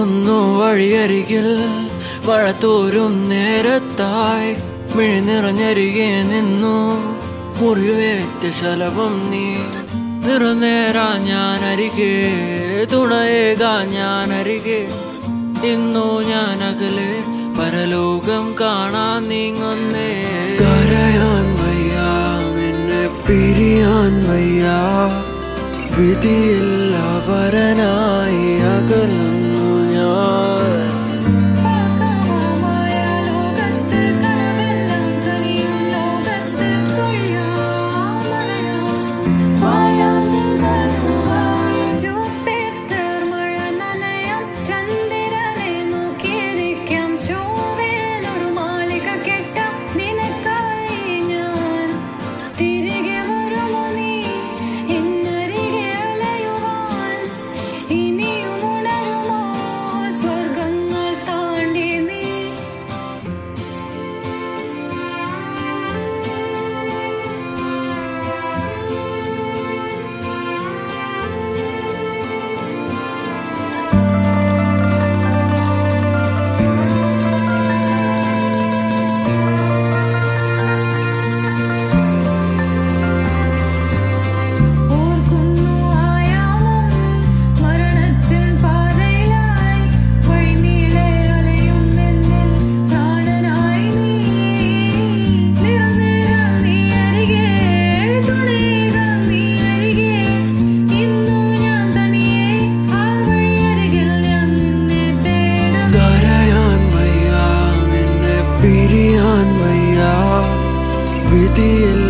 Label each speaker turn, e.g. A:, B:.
A: ഓർക്കുന്നു വഴിയരികിൽ മഴ തോരും നേരത്തായി മിഴി നിറഞ്ഞരികെ നിന്നു മുറിവേറ്റ ശലഭം നീ നിറനേരാ ഞാൻ അരികെ തുണയേകാ ഞാൻ അരികെ ഇന്നു ഞാൻ അകലെ പരലോകം കാണാൻ നീങ്ങുന്നേ കരയാൻ വയ്യ നിന്നെ പിരിയാൻ വയ്യ വിധിയില്ല വരനായി അകലുന്നു ഞാൻ
B: പാകമായ ലോകത്ത് കനവെല്ലാം കനിയും ലോകത്ത് കൊയ്യാമലയാം വാഴാതിൽ ബഹുവായി ജൂപ്പിറ്റർ മഴ നനയാം ചന്ദ്രനെ നോക്കിയിരിക്കാം ചൊവ്വയിലൊരു മാളിക കെട്ടാം നിനക്കായി ഞാൻ തിരികെ വരുമോ നീ എന്നരികെ അലയുവാൻ ഇനിയും ഉണരുമോ സ്വർഗങ്ങൾ താണ്ടി നീ ഓർക്കുന്നു ആയാമം മരണത്തിൻ പാതയിലായി വഴിനീളെ അലയും എന്നിൽ പ്രാണനായി നീ നിറനേരം നീ അരികെ തുണയുക നീ അരികെ ഇന്നു ഞാൻ തനിയെ ആ വഴിയരികിൽ ഞാൻ നിന്നെ തേടും
A: കരയാൻ വയ്യ നിന്നെ പിരിയാൻ വയ്യ വിധിയിൽ